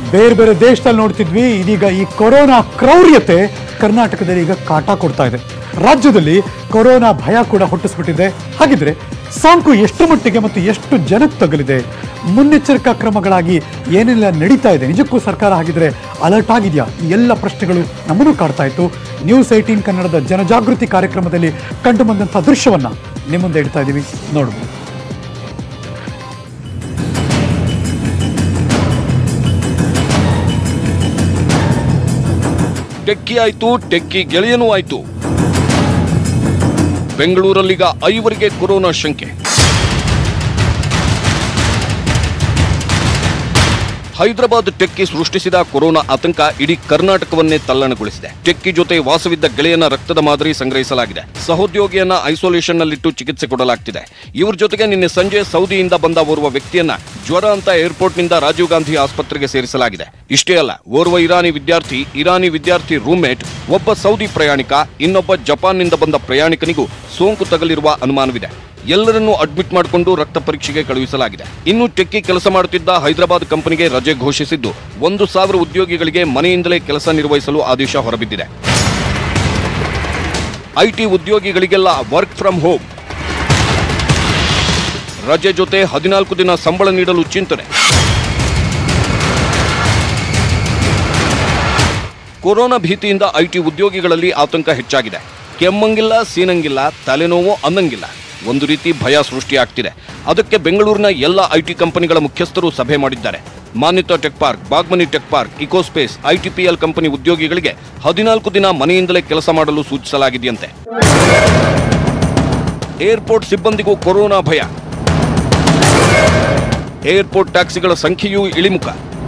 ಬೇರೆ ಬೇರೆ ದೇಶದಲ್ಲಿ ನೋಡ್ತಿದ್ವಿ ಇದೀಗ ಈ ಕೊರೋನಾ ಕ್ರೌರ್ಯತೆ ಕರ್ನಾಟಕದಲ್ಲಿ ಈಗ ಕಾಟ ಕೊಡ್ತಾ ಇದೆ ರಾಜ್ಯದಲ್ಲಿ ಕೊರೋನಾ ಭಯ ಕೂಡ ಹುಟ್ಟಿಸ್ಬಿಟ್ಟಿದೆ ಹಾಗಿದ್ರೆ ಸಾಂಕು ಎಷ್ಟು ಮಟ್ಟಿಗೆ ಮತ್ತು ಎಷ್ಟು ಜನಕ್ಕೆ ತಗಲಿದೆ ಮುನ್ನೆಚ್ಚರಿಕಾ ಕ್ರಮಗಳಾಗಿ ಏನೆಲ್ಲ ನಡೀತಾ ಇದೆ ನಿಜಕ್ಕೂ ಸರ್ಕಾರ ಹಾಗಿದ್ರೆ ಅಲರ್ಟ್ ಆಗಿದೆಯಾ ಈ ಎಲ್ಲ ಪ್ರಶ್ನೆಗಳು ನಮ್ಮನ್ನು ಕಾಡ್ತಾ ಇತ್ತು ನ್ಯೂಸ್ ಏಟೀನ್ ಕನ್ನಡದ ಜನಜಾಗೃತಿ ಕಾರ್ಯಕ್ರಮದಲ್ಲಿ ಕಂಡು ಬಂದಂಥ ದೃಶ್ಯವನ್ನ ನಿಮ್ಮ ಮುಂದೆ ಇಡ್ತಾ ಇದ್ದೀವಿ ನೋಡ್ಬೋದು ಟೆಕ್ಕಿ ಆಯ್ತು ಟೆಕ್ಕಿ ಗೆಳೆಯನೂ ಆಯ್ತು ಬೆಂಗಳೂರಲ್ಲೀಗ ಐವರಿಗೆ ಕೊರೋನಾ ಶಂಕೆ ಹೈದರಾಬಾದ್ ಟೆಕ್ಕಿ ಸೃಷ್ಟಿಸಿದ ಕೊರೋನಾ ಆತಂಕ ಇಡೀ ಕರ್ನಾಟಕವನ್ನೇ ತಲ್ಲಣಗೊಳಿಸಿದೆ ಟೆಕ್ಕಿ ಜೊತೆ ವಾಸವಿದ್ದ ಗೆಳೆಯನ ರಕ್ತದ ಮಾದರಿ ಸಂಗ್ರಹಿಸಲಾಗಿದೆ ಸಹೋದ್ಯೋಗಿಯನ್ನ ಐಸೋಲೇಷನ್ ನಲ್ಲಿಟ್ಟು ಚಿಕಿತ್ಸೆ ಕೊಡಲಾಗ್ತಿದೆ ಇವ್ರ ಜೊತೆಗೆ ನಿನ್ನೆ ಸಂಜೆ ಸೌದಿಯಿಂದ ಬಂದ ಓರ್ವ ವ್ಯಕ್ತಿಯನ್ನ ಜ್ವರ ಅಂತ ಏರ್ಪೋರ್ಟ್ನಿಂದ ರಾಜೀವ್ ಗಾಂಧಿ ಆಸ್ಪತ್ರೆಗೆ ಸೇರಿಸಲಾಗಿದೆ ಇಷ್ಟೇ ಅಲ್ಲ ಓರ್ವ ಇರಾನಿ ವಿದ್ಯಾರ್ಥಿ ಇರಾನಿ ವಿದ್ಯಾರ್ಥಿ ರೂಮ್ಮೇಟ್ ಒಬ್ಬ ಸೌದಿ ಪ್ರಯಾಣಿಕ ಇನ್ನೊಬ್ಬ ಜಪಾನ್ನಿಂದ ಬಂದ ಪ್ರಯಾಣಿಕನಿಗೂ ಸೋಂಕು ತಗಲಿರುವ ಅನುಮಾನವಿದೆ ಎಲ್ಲರನ್ನೂ ಅಡ್ಮಿಟ್ ಮಾಡಿಕೊಂಡು ರಕ್ತ ಪರೀಕ್ಷೆಗೆ ಕಳುಹಿಸಲಾಗಿದೆ ಇನ್ನು ಟೆಕ್ಕಿ ಕೆಲಸ ಮಾಡುತ್ತಿದ್ದ ಹೈದರಾಬಾದ್ ಕಂಪನಿಗೆ ರಜೆ ಘೋಷಿಸಿದ್ದು ಒಂದು ಸಾವಿರ ಉದ್ಯೋಗಿಗಳಿಗೆ ಮನೆಯಿಂದಲೇ ಕೆಲಸ ನಿರ್ವಹಿಸಲು ಆದೇಶ ಹೊರಬಿದ್ದಿದೆ ಐಟಿ ಉದ್ಯೋಗಿಗಳಿಗೆಲ್ಲ ವರ್ಕ್ ಫ್ರಮ್ ಹೋಮ್ ರಜೆ ಜೊತೆ ಹದಿನಾಲ್ಕು ದಿನ ಸಂಬಳ ನೀಡಲು ಚಿಂತನೆ ಕೊರೋನಾ ಭೀತಿಯಿಂದ ಐಟಿ ಉದ್ಯೋಗಿಗಳಲ್ಲಿ ಆತಂಕ ಹೆಚ್ಚಾಗಿದೆ ಕೆಮ್ಮಂಗಿಲ್ಲ ಸೀನಂಗಿಲ್ಲ ತಲೆನೋವು ಅನ್ನಂಗಿಲ್ಲ ಒಂದು ರೀತಿ ಭಯ ಸೃಷ್ಟಿಯಾಗ್ತಿದೆ ಅದಕ್ಕೆ ಬೆಂಗಳೂರಿನ ಎಲ್ಲ ಐಟಿ ಕಂಪನಿಗಳ ಮುಖ್ಯಸ್ಥರು ಸಭೆ ಮಾಡಿದ್ದಾರೆ Manyata tech park Bagmane tech park Ecospace ITPL company ಉದ್ಯೋಗಿಗಳಿಗೆ ಹದಿನಾಲ್ಕು ದಿನ ಮನೆಯಿಂದಲೇ ಕೆಲಸ ಮಾಡಲು ಸೂಚಿಸಲಾಗಿದೆಯಂತೆ ಏರ್ಪೋರ್ಟ್ ಸಿಬ್ಬಂದಿಗೂ ಕೊರೋನಾ ಭಯ ಏರ್ಪೋರ್ಟ್ ಟ್ಯಾಕ್ಸಿಗಳ ಸಂಖ್ಯೆಯೂ ಇಳಿಮುಖ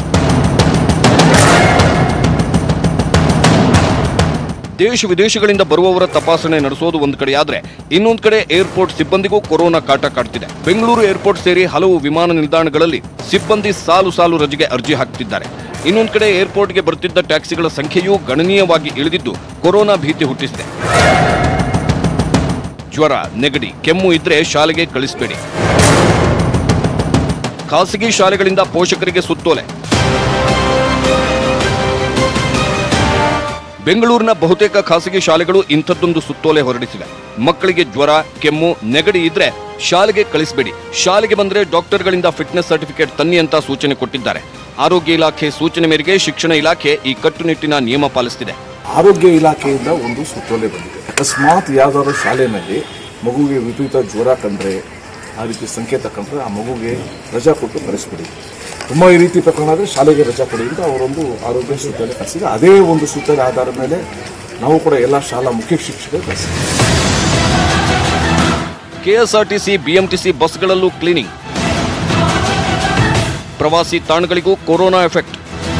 ದೇಶ ವಿದೇಶಗಳಿಂದ ಬರುವವರ ತಪಾಸಣೆ ನಡೆಸೋದು ಒಂದು ಕಡೆಯಾದ್ರೆ ಇನ್ನೊಂದು ಕಡೆ ಏರ್ಪೋರ್ಟ್ ಸಿಬ್ಬಂದಿಗೂ ಕೊರೋನಾ ಕಾಟ ಕಾಡ್ತಿದೆ ಬೆಂಗಳೂರು ಏರ್ಪೋರ್ಟ್ ಸೇರಿ ಹಲವು ವಿಮಾನ ನಿಲ್ದಾಣಗಳಲ್ಲಿ ಸಿಬ್ಬಂದಿ ಸಾಲು ಸಾಲು ರಜೆಗೆ ಅರ್ಜಿ ಹಾಕ್ತಿದ್ದಾರೆ ಇನ್ನೊಂದು ಕಡೆ ಏರ್ಪೋರ್ಟ್ಗೆ ಬರ್ತಿದ್ದ ಟ್ಯಾಕ್ಸಿಗಳ ಸಂಖ್ಯೆಯೂ ಗಣನೀಯವಾಗಿ ಇಳಿದಿದ್ದು ಕೊರೋನಾ ಭೀತಿ ಹುಟ್ಟಿಸಿದೆ ಜ್ವರ ನೆಗಡಿ ಕೆಮ್ಮು ಇದ್ರೆ ಶಾಲೆಗೆ ಕಳಿಸಬೇಡಿ ಖಾಸಗಿ ಶಾಲೆಗಳಿಂದ ಪೋಷಕರಿಗೆ ಸುತ್ತೋಲೆ ಬೆಂಗಳೂರಿನ ಬಹುತೇಕ ಖಾಸಗಿ ಶಾಲೆಗಳು ಇಂಥದ್ದೊಂದು ಸುತ್ತೋಲೆ ಹೊರಡಿಸಿವೆ ಮಕ್ಕಳಿಗೆ ಜ್ವರ ಕೆಮ್ಮು ನೆಗಡಿ ಇದ್ರೆ ಶಾಲೆಗೆ ಕಳಿಸಬೇಡಿ ಶಾಲೆಗೆ ಬಂದ್ರೆ ಡಾಕ್ಟರ್ಗಳಿಂದ ಫಿಟ್ನೆಸ್ ಸರ್ಟಿಫಿಕೇಟ್ ತನ್ನಿ ಅಂತ ಸೂಚನೆ ಕೊಟ್ಟಿದ್ದಾರೆ ಆರೋಗ್ಯ ಇಲಾಖೆ ಸೂಚನೆ ಮೇರೆಗೆ ಶಿಕ್ಷಣ ಇಲಾಖೆ ಈ ಕಟ್ಟುನಿಟ್ಟಿನ ನಿಯಮ ಪಾಲಿಸುತ್ತಿದೆ ಆರೋಗ್ಯ ಇಲಾಖೆಯಿಂದ ಒಂದು ಸುತ್ತೋಲೆ ಬಂದಿದೆ ಅಕಸ್ಮಾತ್ ಯಾವ್ದಾದ್ರು ಶಾಲೆಯಲ್ಲಿ ಮಗುವಿಗೆ ವಿಪರೀತ ಜ್ವರ ಕಂಡ್ರೆ ಆ ರೀತಿ ಸಂಕೇತ ಕಂಡ್ರೆ ಆ ಮಗುಗೆ ರಜಾ ಕೊಟ್ಟು ಕಳಿಸ್ಬಿಡಿ ತುಂಬ ಈ ರೀತಿ ಪ್ರಕರಣ ಆದರೆ ಶಾಲೆಗೆ ರಜಾ ಕೊಡಿ ಅಂತ ಅವರೊಂದು ಆರೋಗ್ಯ ಸುತ್ತೋಲೆ ಕಳಿಸಿದೆ ಅದೇ ಒಂದು ಸುತ್ತೋಲೆ ಆಧಾರದ ಮೇಲೆ ನಾವು ಕೂಡ ಎಲ್ಲ ಶಾಲಾ ಮುಖ್ಯ ಶಿಕ್ಷಕರು ಕಳಿಸಿದ್ದೀವಿ ಕೆಎಸ್ಆರ್ಟಿಸಿ ಬಿಎಂಟಿಸಿ ಬಸ್ಗಳಲ್ಲೂ ಕ್ಲೀನಿಂಗ್ ಪ್ರವಾಸಿ ತಾಣಗಳಿಗೂ ಕೊರೋನಾ ಎಫೆಕ್ಟ್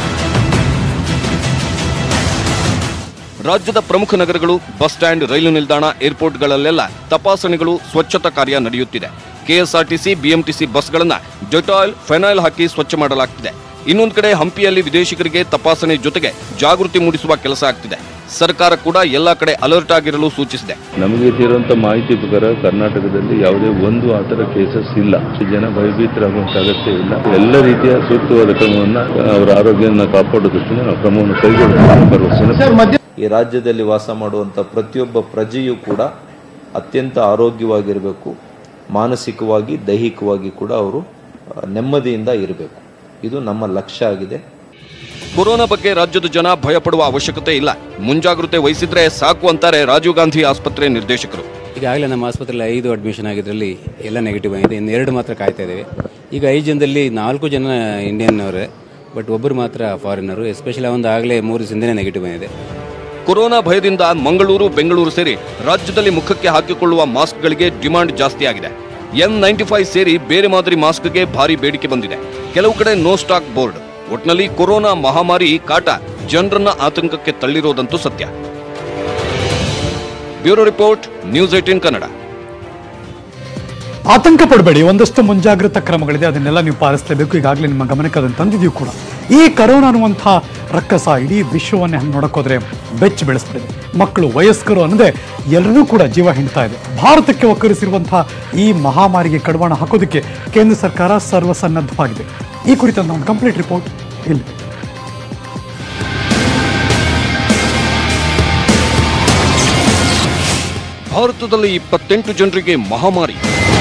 ರಾಜ್ಯದ ಪ್ರಮುಖ ನಗರಗಳು ಬಸ್ ಸ್ಟ್ಯಾಂಡ್ ರೈಲು ನಿಲ್ದಾಣ ಏರ್ಪೋರ್ಟ್ಗಳಲ್ಲೆಲ್ಲ ತಪಾಸಣೆಗಳು ಸ್ವಚ್ಛತಾ ಕಾರ್ಯ ನಡೆಯುತ್ತಿದೆ ಕೆಎಸ್ಆರ್ಟಿಸಿ ಬಿಎಂಟಿಸಿ ಬಸ್ಗಳನ್ನ ಡೆಟಾಯಿಲ್ ಫೆನೈಲ್ ಹಾಕಿ ಸ್ವಚ್ಛ ಮಾಡಲಾಗ್ತಿದೆ ಇನ್ನೊಂದು ಕಡೆ ಹಂಪಿಯಲ್ಲಿ ವಿದೇಶಿಗರಿಗೆ ತಪಾಸಣೆ ಜೊತೆಗೆ ಜಾಗೃತಿ ಮೂಡಿಸುವ ಕೆಲಸ ಆಗ್ತಿದೆ ಸರ್ಕಾರ ಕೂಡ ಎಲ್ಲಾ ಕಡೆ ಅಲರ್ಟ್ ಆಗಿರಲು ಸೂಚಿಸಿದೆ ನಮಗೆ ತಿಳಿರುವಂಥ ಮಾಹಿತಿ ಪ್ರಕಾರ ಕರ್ನಾಟಕದಲ್ಲಿ ಯಾವುದೇ ಒಂದು ಆ ಥರ ಕೇಸಸ್ ಇಲ್ಲ ಜನ ಭಯಭೀತರಾಗುವಂಥ ಅಗತ್ಯ ಇಲ್ಲ ಎಲ್ಲ ರೀತಿಯ ಸೂಕ್ತವಾದ ಕ್ರಮವನ್ನು ಅವರ ಆರೋಗ್ಯವನ್ನು ಕಾಪಾಡೋ ದೃಷ್ಟಿಯಿಂದ ನಾವು ಕ್ರಮವನ್ನು ಕೈಗೊಳ್ಳುವ ಭರವಸೆಯನ್ನು ಈ ರಾಜ್ಯದಲ್ಲಿ ವಾಸ ಮಾಡುವಂಥ ಪ್ರತಿಯೊಬ್ಬ ಪ್ರಜೆಯೂ ಕೂಡ ಅತ್ಯಂತ ಆರೋಗ್ಯವಾಗಿರಬೇಕು ಮಾನಸಿಕವಾಗಿ ದೈಹಿಕವಾಗಿ ಕೂಡ ಅವರು ಆ, ನೆಮ್ಮದಿಯಿಂದ ಇರಬೇಕು ಇದು ನಮ್ಮ ಲಕ್ಷ್ಯ ಆಗಿದೆ ಕೊರೋನಾ ಬಗ್ಗೆ ರಾಜ್ಯದ ಜನ ಭಯಪಡುವ ಅವಶ್ಯಕತೆ ಇಲ್ಲ ಮುಂಜಾಗ್ರತೆ ವಹಿಸಿದ್ರೆ ಸಾಕು ಅಂತಾರೆ ರಾಜೀವ್ ಗಾಂಧಿ ಆಸ್ಪತ್ರೆ ನಿರ್ದೇಶಕರು ಈಗಾಗಲೇ ನಮ್ಮ ಆಸ್ಪತ್ರೆಯಲ್ಲಿ ಐದು ಅಡ್ಮಿಷನ್ ಆಗಿದ್ರಲ್ಲಿ ಎಲ್ಲ ನೆಗೆಟಿವ್ ಆಗಿದೆ ಇನ್ನು ಎರಡು ಮಾತ್ರ ಕಾಯ್ತಾ ಇದ್ದೇವೆ ಈಗ ಐದು ಜನದಲ್ಲಿ ನಾಲ್ಕು ಜನ ಇಂಡಿಯನ್ ಅವರೇ ಬಟ್ ಒಬ್ಬರು ಮಾತ್ರ ಫಾರಿನರು ಎಸ್ಪೆಷಲಿ ಒಂದು ಆಗಲೇ ಮೂರು ದಿವಸದಿಂದಲೇ ನೆಗೆಟಿವ್ ಬಂದಿದೆ ಕೊರೋನಾ ಭಯದಿಂದ ಮಂಗಳೂರು ಬೆಂಗಳೂರು ಸೇರಿ ರಾಜ್ಯದಲ್ಲಿ ಮುಖಕ್ಕೆ ಹಾಕಿಕೊಳ್ಳುವ ಮಾಸ್ಕ್ಗಳಿಗೆ ಡಿಮಾಂಡ್ ಜಾಸ್ತಿ ಆಗಿದೆ ಎನ್ ನೈಂಟಿ ಫೈವ್ ಸೇರಿ ಬೇರೆ ಮಾದರಿ ಮಾಸ್ಕ್ಗೆ ಭಾರಿ ಬೇಡಿಕೆ ಬಂದಿದೆ ಕೆಲವು ಕಡೆ ನೋ ಸ್ಟಾಕ್ ಬೋರ್ಡ್ ಒಟ್ನಲ್ಲಿ ಕೊರೋನಾ ಮಹಾಮಾರಿ ಕಾಟ ಜನರನ್ನ ಆತಂಕಕ್ಕೆ ತಳ್ಳಿರೋದಂತೂ ಸತ್ಯ bureau report news eighteen Kannada ಆತಂಕ ಪಡಬೇಡಿ ಒಂದಷ್ಟು ಮುಂಜಾಗ್ರತಾ ಕ್ರಮಗಳಿದೆ ಅದನ್ನೆಲ್ಲ ನೀವು ಪಾಲಿಸಲೇಬೇಕು ಈಗಾಗಲೇ ನಿಮ್ಮ ಗಮನಕ್ಕೆ ಅದನ್ನು ತಂದಿದ್ದೀವಿ ಕೂಡ ಈ ಕರೋನಾ ಅನ್ನುವಂಥ ರಕ್ಕಸ ಇಡೀ ವಿಶ್ವವನ್ನೇ ಹಂಗೆ ನೋಡೋಕ್ಕೋದ್ರೆ ಬೆಚ್ಚಿ ಬೆಳೆಸ್ಬಿಟ್ಟಿದೆ ಮಕ್ಕಳು ವಯಸ್ಕರು ಅನ್ನದೆ ಎಲ್ಲರೂ ಕೂಡ ಜೀವ ಹಿಂಡ್ತಾ ಇದೆ ಭಾರತಕ್ಕೆ ಒಕ್ಕರಿಸಿರುವಂಥ ಈ ಮಹಾಮಾರಿಗೆ ಕಡಿವಾಣ ಹಾಕೋದಕ್ಕೆ ಕೇಂದ್ರ ಸರ್ಕಾರ ಸರ್ವಸನ್ನದ್ಧವಾಗಿದೆ ಈ ಕುರಿತಂತ ಒಂದು ಕಂಪ್ಲೀಟ್ ರಿಪೋರ್ಟ್ ಇಲ್ಲಿ ಭಾರತದಲ್ಲಿ ಇಪ್ಪತ್ತೆಂಟು ಜನರಿಗೆ ಮಹಾಮಾರಿ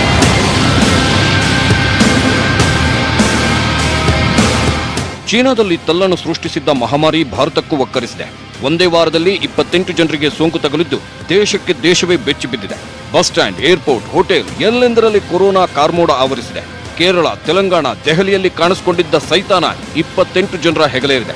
ಚೀನಾದಲ್ಲಿ ತಲ್ಲನ್ನು ಸೃಷ್ಟಿಸಿದ್ದ ಮಹಾಮಾರಿ ಭಾರತಕ್ಕೂ ಒಕ್ಕರಿಸಿದೆ ಒಂದೇ ವಾರದಲ್ಲಿ ಇಪ್ಪತ್ತೆಂಟು ಜನರಿಗೆ ಸೋಂಕು ತಗುಲಿದ್ದು ದೇಶಕ್ಕೆ ದೇಶವೇ ಬೆಚ್ಚಿ ಬಿದ್ದಿದೆ ಬಸ್ ಸ್ಟ್ಯಾಂಡ್ ಏರ್ಪೋರ್ಟ್ ಹೋಟೆಲ್ ಎಲ್ಲೆಂದರಲ್ಲಿ ಕೊರೋನಾ ಕಾರ್ಮೋಡ ಆವರಿಸಿದೆ ಕೇರಳ ತೆಲಂಗಾಣ ದೆಹಲಿಯಲ್ಲಿ ಕಾಣಿಸಿಕೊಂಡಿದ್ದ ಸೈತಾನ ಇಪ್ಪತ್ತೆಂಟು ಜನರ ಹೆಗಲೇರಿದೆ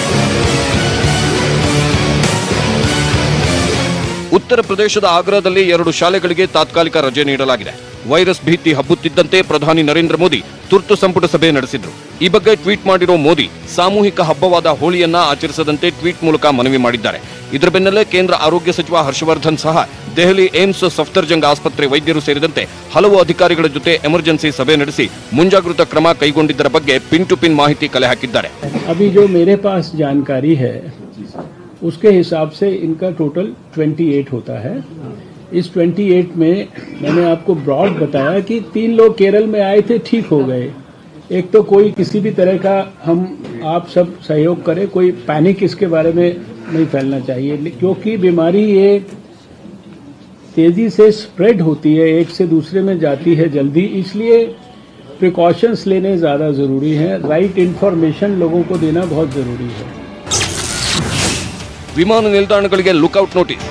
ಉತ್ತರ ಪ್ರದೇಶದ ಆಗ್ರಾದಲ್ಲಿ ಎರಡು ಶಾಲೆಗಳಿಗೆ ತಾತ್ಕಾಲಿಕ ರಜೆ ನೀಡಲಾಗಿದೆ ವೈರಸ್ ಭೀತಿ ಹಬ್ಬುತ್ತಿದ್ದಂತೆ ಪ್ರಧಾನಿ ನರೇಂದ್ರ ಮೋದಿ ತುರ್ತು ಸಂಪುಟ ಸಭೆ ನಡೆಸಿದ್ರು ಈ ಬಗ್ಗೆ ಟ್ವೀಟ್ ಮಾಡಿರೋ ಮೋದಿ ಸಾಮೂಹಿಕ ಹಬ್ಬವಾದ ಹೋಳಿಯನ್ನ ಆಚರಿಸದಂತೆ ಟ್ವೀಟ್ ಮೂಲಕ ಮನವಿ ಮಾಡಿದ್ದಾರೆ ಇದರ ಬೆನ್ನಲ್ಲೇ ಕೇಂದ್ರ ಆರೋಗ್ಯ ಸಚಿವ ಹರ್ಷವರ್ಧನ್ ಸಹ ದೆಹಲಿ ಏಮ್ಸ್ ಸಫ್ದರ್ಜಂಗ್ ಆಸ್ಪತ್ರೆ ವೈದ್ಯರು ಸೇರಿದಂತೆ ಹಲವು ಅಧಿಕಾರಿಗಳ ಜೊತೆ ಎಮರ್ಜೆನ್ಸಿ ಸಭೆ ನಡೆಸಿ ಮುಂಜಾಗೃತಾ ಕ್ರಮ ಕೈಗೊಂಡಿದ್ದರ ಬಗ್ಗೆ ಪಿನ್ ಟು ಪಿನ್ ಮಾಹಿತಿ ಕಲೆ ಹಾಕಿದ್ದಾರೆ अभी जो मेरे पास जानकारी है उसके हिसाब से इनका टोटल 28 होता है इस 28 में मैंने आपको ब्रॉड बताया कि तीन लोग केरल में आए थे ठीक हो गए एक तो कोई किसी भी तरह का हम आप सब सहयोग करें कोई पैनिक इसके बारे में नहीं फैलना चाहिए ले- क्योंकि बीमारी ये तेजी से स्प्रेड होती है एक से दूसरे में जाती है जल्दी इसलिए प्रिकॉशंस लेने ज़्यादा ज़रूरी है राइट इन्फॉर्मेशन लोगों को देना बहुत ज़रूरी है ವಿಮಾನ ನಿಲ್ದಾಣಗಳಿಗೆ ಲುಕೌಟ್ ನೋಟಿಸ್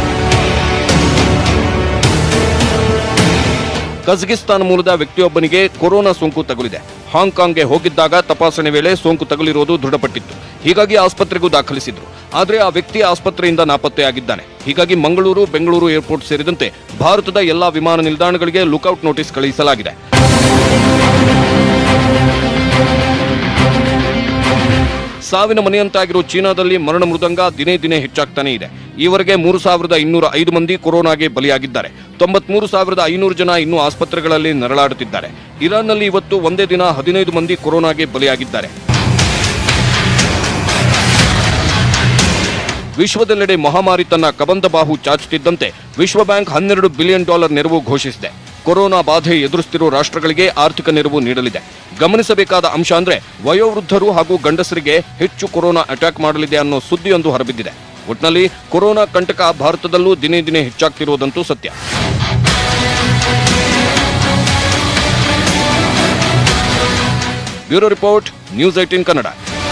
ಕಜಕಿಸ್ತಾನ ಮೂಲದ ವ್ಯಕ್ತಿಯೊಬ್ಬನಿಗೆ ಕೊರೋನಾ ಸೋಂಕು ತಗುಲಿದೆ ಹಾಂಗ್ಕಾಂಗ್ಗೆ ಹೋಗಿದ್ದಾಗ ತಪಾಸಣೆ ವೇಳೆ ಸೋಂಕು ತಗುಲಿರುವುದು ದೃಢಪಟ್ಟಿತ್ತು ಹೀಗಾಗಿ ಆಸ್ಪತ್ರೆಗೂ ದಾಖಲಿಸಿದ್ರು ಆದರೆ ಆ ವ್ಯಕ್ತಿ ಆಸ್ಪತ್ರೆಯಿಂದ ನಾಪತ್ತೆಯಾಗಿದ್ದಾನೆ ಹೀಗಾಗಿ ಮಂಗಳೂರು ಬೆಂಗಳೂರು ಏರ್ಪೋರ್ಟ್ ಸೇರಿದಂತೆ ಭಾರತದ ಎಲ್ಲಾ ವಿಮಾನ ನಿಲ್ದಾಣಗಳಿಗೆ ಲುಕೌಟ್ ನೋಟಿಸ್ ಕಳುಹಿಸಲಾಗಿದೆ ಸಾವಿನ ಮನೆಯಂತಾಗಿರೋ ಚೀನಾದಲ್ಲಿ ಮರಣ ಮೃದಂಗ ದಿನೇ ದಿನೇ ಹೆಚ್ಚಾಗ್ತಾನೇ ಇದೆ ಈವರೆಗೆ ಮೂರು ಸಾವಿರದ ಇನ್ನೂರ ಐದು ಮಂದಿ ಕೊರೋನಾಗೆ ಬಲಿಯಾಗಿದ್ದಾರೆ ತೊಂಬತ್ಮೂರು ಸಾವಿರದ ಐನೂರು ಜನ ಇನ್ನೂ ಆಸ್ಪತ್ರೆಗಳಲ್ಲಿ ನರಳಾಡುತ್ತಿದ್ದಾರೆ ಇರಾನ್ನಲ್ಲಿ ಇವತ್ತು ಒಂದೇ ದಿನ ಹದಿನೈದು ಮಂದಿ ಕೊರೋನಾಗೆ ಬಲಿಯಾಗಿದ್ದಾರೆ ವಿಶ್ವದೆಲ್ಲೆಡೆ ಮಹಾಮಾರಿ ತನ್ನ ಕಬಂದ ಬಾಹು ಚಾಚುತ್ತಿದ್ದಂತೆ ವಿಶ್ವ ಬ್ಯಾಂಕ್ ಹನ್ನೆರಡು ಬಿಲಿಯನ್ ಡಾಲರ್ ನೆರವು ಘೋಷಿಸಿದೆ ಕೊರೋನಾ ಬಾಧೆ ಎದುರಿಸುತ್ತಿರುವ ರಾಷ್ಟ್ರಗಳಿಗೆ ಆರ್ಥಿಕ ನೆರವು ನೀಡಲಿದೆ ಗಮನಿಸಬೇಕಾದ ಅಂಶ ಅಂದ್ರೆ ವಯೋವೃದ್ಧರು ಹಾಗೂ ಗಂಡಸರಿಗೆ ಹೆಚ್ಚು ಕೊರೋನಾ ಅಟ್ಯಾಕ್ ಮಾಡಲಿದೆ ಅನ್ನೋ ಸುದ್ದಿಯೊಂದು ಹೊರಬಿದ್ದಿದೆ ಒಟ್ನಲ್ಲಿ ಕೊರೋನಾ ಕಂಟಕ ಭಾರತದಲ್ಲೂ ದಿನೇ ದಿನೇ ಹೆಚ್ಚಾಗ್ತಿರುವುದಂತೂ ಸತ್ಯ bureau report news eighteen Kannada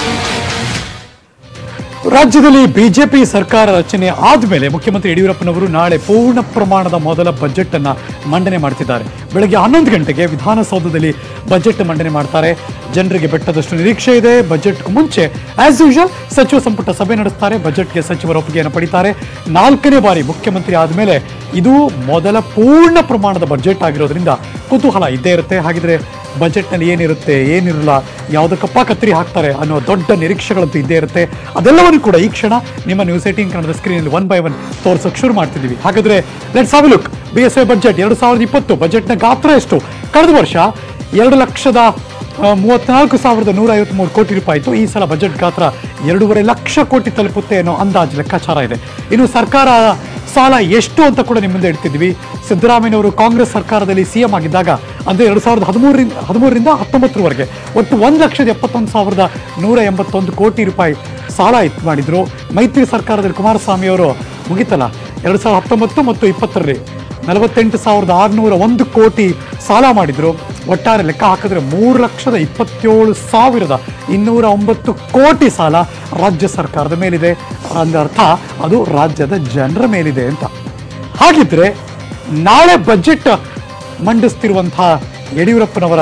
ರಾಜ್ಯದಲ್ಲಿ ಬಿಜೆಪಿ ಸರ್ಕಾರ ರಚನೆ ಆದಮೇಲೆ ಮುಖ್ಯಮಂತ್ರಿ ಯಡಿಯೂರಪ್ಪನವರು ನಾಳೆ ಪೂರ್ಣ ಪ್ರಮಾಣದ ಮೊದಲ ಬಜೆಟ್ ಅನ್ನ ಮಂಡನೆ ಮಾಡ್ತಿದ್ದಾರೆ ಬೆಳಗ್ಗೆ ಹನ್ನೊಂದು ಗಂಟೆಗೆ ವಿಧಾನಸೌಧದಲ್ಲಿ ಬಜೆಟ್ ಮಂಡನೆ ಮಾಡ್ತಾರೆ ಜನರಿಗೆ ಬೆಟ್ಟದಷ್ಟು ನಿರೀಕ್ಷೆ ಇದೆ ಬಜೆಟ್ಗೂ ಮುಂಚೆ ಆಸ್ ಯೂಶುವಲ್ ಸಚಿವ ಸಂಪುಟ ಸಭೆ ನಡೆಸ್ತಾರೆ ಬಜೆಟ್ಗೆ ಸಚಿವರ ಒಪ್ಪಿಗೆಯನ್ನು ಪಡಿತಾರೆ ನಾಲ್ಕನೇ ಬಾರಿ ಮುಖ್ಯಮಂತ್ರಿ ಆದಮೇಲೆ ಇದು ಮೊದಲ ಪೂರ್ಣ ಪ್ರಮಾಣದ ಬಜೆಟ್ ಆಗಿರೋದ್ರಿಂದ ಕುತೂಹಲ ಇದ್ದೇ ಇರುತ್ತೆ ಹಾಗಿದ್ರೆ ಬಜೆಟ್ನಲ್ಲಿ ಏನಿರುತ್ತೆ ಏನಿರಲ್ಲ ಯಾವುದಕ್ಕಪ್ಪ ಕತ್ತರಿ ಹಾಕ್ತಾರೆ ಅನ್ನೋ ದೊಡ್ಡ ನಿರೀಕ್ಷೆಗಳಂತೂ ಇದ್ದೇ ಇರುತ್ತೆ ಅದೆಲ್ಲವನ್ನು ಕೂಡ ಈ ಕ್ಷಣ ನಿಮ್ಮ ನ್ಯೂಸ್ ಏಟೀನ್ ಕನ್ನಡದ ಸ್ಕ್ರೀನಲ್ಲಿ ಒನ್ ಬೈ ಒನ್ ತೋರ್ಸೋಕೆ ಶುರು ಮಾಡ್ತಿದ್ದೀವಿ ಹಾಗಾದ್ರೆ let's have look B S I budget ಎರಡು ಸಾವಿರದ ಇಪ್ಪತ್ತು ಬಜೆಟ್ನ ಗಾತ್ರ ಎಷ್ಟು ಕಳೆದ ವರ್ಷ ಎರಡು ಲಕ್ಷದ ಆ, ಮೂವತ್ನಾಲ್ಕು ಸಾವಿರದ ನೂರ ಐವತ್ಮೂರು ಕೋಟಿ ರೂಪಾಯಿ ಇತ್ತು ಈ ಸಲ ಬಜೆಟ್ ಗಾತ್ರ ಎರಡೂವರೆ ಲಕ್ಷ ಕೋಟಿ ತಲುಪುತ್ತೆ ಅನ್ನೋ ಅಂದಾಜು ಲೆಕ್ಕಾಚಾರ ಇದೆ ಇನ್ನು ಸರ್ಕಾರ ಸಾಲ ಎಷ್ಟು ಅಂತ ಕೂಡ ನಿಮ್ಮ ಮುಂದೆ ಇಡ್ತಿದ್ವಿ ಸಿದ್ದರಾಮಯ್ಯನವರು ಕಾಂಗ್ರೆಸ್ ಸರ್ಕಾರದಲ್ಲಿ ಸಿಎಂ ಆಗಿದ್ದಾಗ ಅಂದರೆ ಎರಡು ಸಾವಿರದ ಹದಿಮೂರರಿಂದ ಹದಿಮೂರರಿಂದ ಹತ್ತೊಂಬತ್ತರವರೆಗೆ ಒಟ್ಟು ಒಂದು ಲಕ್ಷದ ಎಪ್ಪತ್ತೊಂದು ಸಾವಿರದ ನೂರ ಎಂಬತ್ತೊಂದು ಕೋಟಿ ರೂಪಾಯಿ ಸಾಲ ಇತ್ತು ಮಾಡಿದ್ರು ಮೈತ್ರಿ ಸರ್ಕಾರದಲ್ಲಿ ಕುಮಾರಸ್ವಾಮಿ ಅವರು ಮುಗಿತಲ್ಲ ಎರಡು ಸಾವಿರದ ಹತ್ತೊಂಬತ್ತು ಮತ್ತು ಇಪ್ಪತ್ತರಲ್ಲಿ ನಲವತ್ತೆಂಟು ಸಾವಿರದ ಆರುನೂರ ಒಂದು ಕೋಟಿ ಸಾಲ ಮಾಡಿದ್ರು ಒಟ್ಟಾರೆ ಲೆಕ್ಕ ಹಾಕಿದ್ರೆ ಮೂರು ಲಕ್ಷದ ಇಪ್ಪತ್ತೇಳು ಸಾವಿರದ ಇನ್ನೂರ ಒಂಬತ್ತು ಕೋಟಿ ಸಾಲ ರಾಜ್ಯ ಸರ್ಕಾರದ ಮೇಲಿದೆ ಅಂದರ್ಥ ಅದು ರಾಜ್ಯದ ಜನರ ಮೇಲಿದೆ ಅಂತ ಹಾಗಿದ್ರೆ ನಾಳೆ ಬಜೆಟ್ ಮಂಡಿಸ್ತಿರುವಂತಹ ಯಡಿಯೂರಪ್ಪನವರ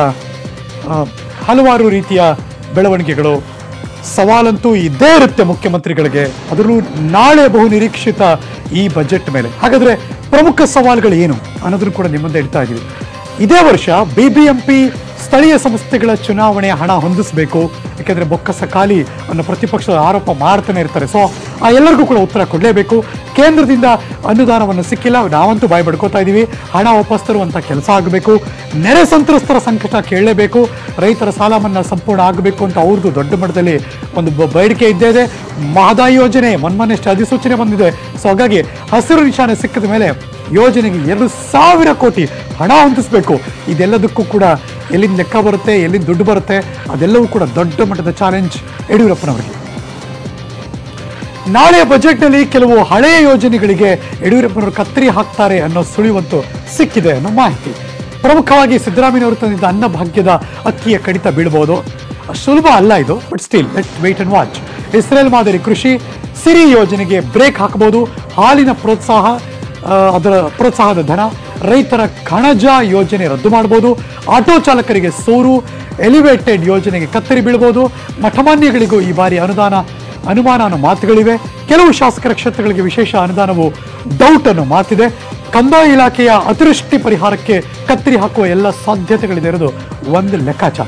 ಆ, ಹಲವಾರು ರೀತಿಯ ಬೆಳವಣಿಗೆಗಳು ಸವಾಲಂತೂ ಇದ್ದೇ ಇರುತ್ತೆ ಮುಖ್ಯಮಂತ್ರಿಗಳಿಗೆ ಅದರಲ್ಲೂ ನಾಳೆ ಬಹು ನಿರೀಕ್ಷಿತ ಈ ಬಜೆಟ್ ಮೇಲೆ ಹಾಗಾದ್ರೆ ಪ್ರಮುಖ ಸವಾಲುಗಳು ಏನು ಅನ್ನೋದನ್ನು ಕೂಡ ನಿಮ್ಮ ಮುಂದೆ ಇಡ್ತಾ ಇದ್ದೀವಿ ಇದೇ ವರ್ಷ ಬಿಬಿಎಂಪಿ ಸ್ಥಳೀಯ ಸಂಸ್ಥೆಗಳ ಚುನಾವಣೆ ಹಣ ಹೊಂದಿಸಬೇಕು ಯಾಕೆಂದ್ರೆ ಬೊಕ್ಕಸ ಖಾಲಿ ಅನ್ನೋ ಪ್ರತಿಪಕ್ಷದ ಆರೋಪ ಮಾಡ್ತಾನೆ ಇರ್ತಾರೆ ಸೊ ಆ ಎಲ್ಲರಿಗೂ ಕೂಡ ಉತ್ತರ ಕೊಡಲೇಬೇಕು ಕೇಂದ್ರದಿಂದ ಅನುದಾನವನ್ನು ಸಿಕ್ಕಿಲ್ಲ ನಾವಂತೂ ಬಾಯಿ ಬಡ್ಕೋತಾ ಇದ್ದೀವಿ ಹಣ ವಾಪಸ್ ತರುವಂಥ ಕೆಲಸ ಆಗಬೇಕು ನೆರೆ ಸಂತ್ರಸ್ತರ ಸಂಕಟ ಕೇಳಲೇಬೇಕು ರೈತರ ಸಾಲ ಮನ್ನಾ ಸಂಪೂರ್ಣ ಆಗಬೇಕು ಅಂತ ಅವ್ರದ್ದು ದೊಡ್ಡ ಮಟ್ಟದಲ್ಲಿ ಒಂದು ಬ- ಬೇಡಿಕೆ ಇದ್ದೇ ಇದೆ ಮಹದಾಯಿ ಯೋಜನೆ ಮೊನ್ಮೊನ್ನೆಷ್ಟು ಅಧಿಸೂಚನೆ ಬಂದಿದೆ ಸೊ ಹಾಗಾಗಿ ಹಸಿರು ನಿಶಾನೆ ಸಿಕ್ಕಿದ ಮೇಲೆ ಯೋಜನೆಗೆ ಎರಡು ಸಾವಿರ ಕೋಟಿ ಹಣ ಹೊಂದಿಸಬೇಕು ಇದೆಲ್ಲದಕ್ಕೂ ಕೂಡ ಎಲ್ಲಿಂದ ಲೆಕ್ಕ ಬರುತ್ತೆ ಎಲ್ಲಿಂದ ದುಡ್ಡು ಬರುತ್ತೆ ಅದೆಲ್ಲವೂ ಕೂಡ ದೊಡ್ಡ ಮಟ್ಟದ ಚಾಲೆಂಜ್ ಯಡಿಯೂರಪ್ಪನವರಿಗೆ ನಾಳೆ ಬಜೆಟ್ನಲ್ಲಿ ಕೆಲವು ಹಳೆಯ ಯೋಜನೆಗಳಿಗೆ ಯಡಿಯೂರಪ್ಪನವರು ಕತ್ತರಿ ಹಾಕ್ತಾರೆ ಅನ್ನೋ ಸುಳಿವಂತೂ ಸಿಕ್ಕಿದೆ ಅನ್ನೋ ಮಾಹಿತಿ ಪ್ರಮುಖವಾಗಿ ಸಿದ್ದರಾಮಯ್ಯನವರು ತಂದಿದ್ದ ಅನ್ನಭಾಗ್ಯದ ಅಕ್ಕಿಯ ಕಡಿತ ಬೀಳ್ಬೋದು ಸುಲಭ ಅಲ್ಲ ಇದು but still let wait and watch Israel ಮಾದರಿ ಕೃಷಿ ಸಿರಿ ಯೋಜನೆಗೆ ಬ್ರೇಕ್ ಹಾಕಬಹುದು ಹಾಲಿನ ಪ್ರೋತ್ಸಾಹ ಆ, ಅದರ ಪ್ರೋತ್ಸಾಹದ ಧನ ರೈತರ ಕಣಜ ಯೋಜನೆ ರದ್ದು ಮಾಡಬಹುದು ಆಟೋ ಚಾಲಕರಿಗೆ ಸೋರು ಎಲಿವೇಟೆಡ್ ಯೋಜನೆಗೆ ಕತ್ತರಿ ಬೀಳ್ಬೋದು ಮಠಮಾನ್ಯಗಳಿಗೂ ಈ ಬಾರಿ ಅನುದಾನ ಅನುಮಾನ ಅನ್ನೋ ಮಾತುಗಳಿವೆ ಕೆಲವು ಶಾಸಕರ ಕ್ಷೇತ್ರಗಳಿಗೆ ವಿಶೇಷ ಅನುದಾನವು ಡೌಟ್ ಅನ್ನೋ ಮಾತಿದೆ ಕಂದಾಯ ಇಲಾಖೆಯ ಅತಿವೃಷ್ಟಿ ಪರಿಹಾರಕ್ಕೆ ಕತ್ತರಿ ಹಾಕುವ ಎಲ್ಲ ಸಾಧ್ಯತೆಗಳಿದೆ ಇರೋದು ಒಂದು ಲೆಕ್ಕಾಚಾರ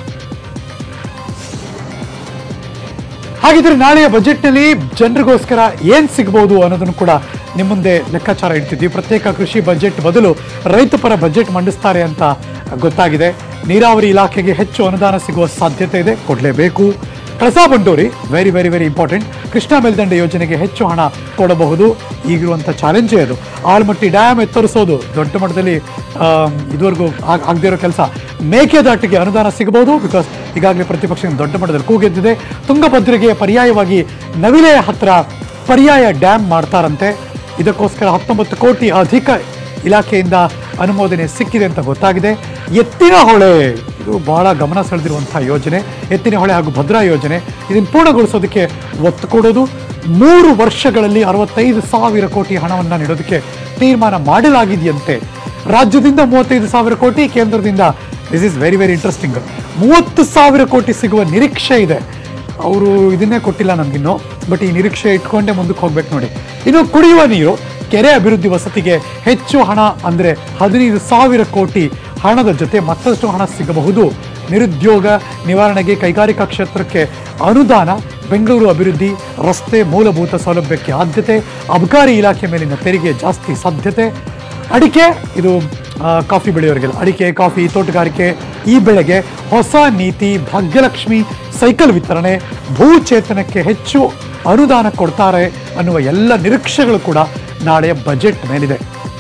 ಹಾಗಿದ್ರೆ ನಾಳೆಯ ಬಜೆಟ್ನಲ್ಲಿ ಜನರಿಗೋಸ್ಕರ ಏನ್ ಸಿಗಬಹುದು ಅನ್ನೋದನ್ನು ಕೂಡ ನಿಮ್ಮ ಮುಂದೆ ಲೆಕ್ಕಾಚಾರ ಇಡ್ತಿದ್ವಿ ಪ್ರತ್ಯೇಕ ಕೃಷಿ ಬಜೆಟ್ ಬದಲು ರೈತ ಪರ ಬಜೆಟ್ ಮಂಡಿಸ್ತಾರೆ ಅಂತ ಗೊತ್ತಾಗಿದೆ ನೀರಾವರಿ ಇಲಾಖೆಗೆ ಹೆಚ್ಚು ಅನುದಾನ ಸಿಗುವ ಸಾಧ್ಯತೆ ಇದೆ ಕೊಡಲೇಬೇಕು Kalasa Banduri very very very important Krishna ಮೇಲ್ದಂಡೆ ಯೋಜನೆಗೆ ಹೆಚ್ಚು ಹಣ ಕೊಡಬಹುದು ಈಗಿರುವಂಥ ಚಾಲೆಂಜೇ ಅದು ಆಳ್ಮಟ್ಟಿ ಡ್ಯಾಮ್ ಎತ್ತರಿಸೋದು ದೊಡ್ಡ ಮಟ್ಟದಲ್ಲಿ ಆಮ್, ಇದುವರೆಗೂ ಆಗ್- ಆಗದೇ ಇರೋ ಕೆಲಸ ಮೇಕೆದಾಟಿಗೆ ಅನುದಾನ ಸಿಗಬಹುದು ಬಿಕಾಸ್ ಈಗಾಗಲೇ ಪ್ರತಿಪಕ್ಷ ದೊಡ್ಡ ಮಟ್ಟದಲ್ಲಿ ಕೂಗೆದ್ದಿದೆ ತುಂಗಭದ್ರೆಗೆ ಪರ್ಯಾಯವಾಗಿ ನವಿಲೆ ಹತ್ರ ಪರ್ಯಾಯ ಡ್ಯಾಮ್ ಮಾಡ್ತಾರಂತೆ ಇದಕ್ಕೋಸ್ಕರ ಹತ್ತೊಂಬತ್ತು ಕೋಟಿ ಅಧಿಕ ಇಲಾಖೆಯಿಂದ ಅನುಮೋದನೆ ಸಿಕ್ಕಿದೆ ಅಂತ ಗೊತ್ತಾಗಿದೆ ಎತ್ತಿನ ಹೊಳೆ ಇದು ಬಹಳ ಗಮನ ಸೆಳೆದಿರುವಂತಹ ಯೋಜನೆ ಎತ್ತಿನ ಹೊಳೆ ಹಾಗೂ ಭದ್ರಾ ಯೋಜನೆ ಇದನ್ನು ಪೂರ್ಣಗೊಳಿಸೋದಕ್ಕೆ ಒತ್ತು ಕೊಡೋದು ಮೂರು ವರ್ಷಗಳಲ್ಲಿ ಅರವತ್ತೈದು ಸಾವಿರ ಕೋಟಿ ಹಣವನ್ನು ನೀಡೋದಕ್ಕೆ ತೀರ್ಮಾನ ಮಾಡಲಾಗಿದೆಯಂತೆ ರಾಜ್ಯದಿಂದ ಮೂವತ್ತೈದು ಸಾವಿರ ಕೋಟಿ ಕೇಂದ್ರದಿಂದ this is very very interesting ಮೂವತ್ತು ಸಾವಿರ ಕೋಟಿ ಸಿಗುವ ನಿರೀಕ್ಷೆ ಇದೆ ಅವರು ಇದನ್ನೇ ಕೊಟ್ಟಿಲ್ಲ ನಮಗಿನ್ನು ಬಟ್ ಈ ನಿರೀಕ್ಷೆ ಇಟ್ಕೊಂಡೇ ಮುಂದಕ್ಕೆ ಹೋಗ್ಬೇಕು ನೋಡಿ ಇನ್ನು ಕುಡಿಯುವ ನೀರು ಕೆರೆ ಅಭಿವೃದ್ಧಿ ವಸತಿಗೆ ಹೆಚ್ಚು ಹಣ ಅಂದರೆ ಹದಿನೈದು ಸಾವಿರ ಕೋಟಿ ಹಣದ ಜೊತೆ ಮತ್ತಷ್ಟು ಹಣ ಸಿಗಬಹುದು ನಿರುದ್ಯೋಗ ನಿವಾರಣೆಗೆ ಕೈಗಾರಿಕಾ ಕ್ಷೇತ್ರಕ್ಕೆ ಅನುದಾನ ಬೆಂಗಳೂರು ಅಭಿವೃದ್ಧಿ ರಸ್ತೆ ಮೂಲಭೂತ ಸೌಲಭ್ಯಕ್ಕೆ ಆದ್ಯತೆ ಅಬಕಾರಿ ಇಲಾಖೆ ಮೇಲಿನ ತೆರಿಗೆ ಜಾಸ್ತಿ ಸಾಧ್ಯತೆ ಅಡಿಕೆ ಇದು ಆ, ಕಾಫಿ ಬೆಳೆಯೋರಿಗೆಲ್ಲ ಅಡಿಕೆ ಕಾಫಿ ತೋಟಗಾರಿಕೆ ಈ ಬೆಳೆಗೆ ಹೊಸ ನೀತಿ ಭಾಗ್ಯಲಕ್ಷ್ಮಿ ಸೈಕಲ್ ವಿತರಣೆ ಭೂಚೇತನಕ್ಕೆ ಹೆಚ್ಚು ಅನುದಾನ ಕೊಡ್ತಾರೆ ಅನ್ನುವ ಎಲ್ಲ ನಿರೀಕ್ಷೆಗಳು ಕೂಡ ನಾಳೆಯ ಬಜೆಟ್ ಮೇಲಿದೆ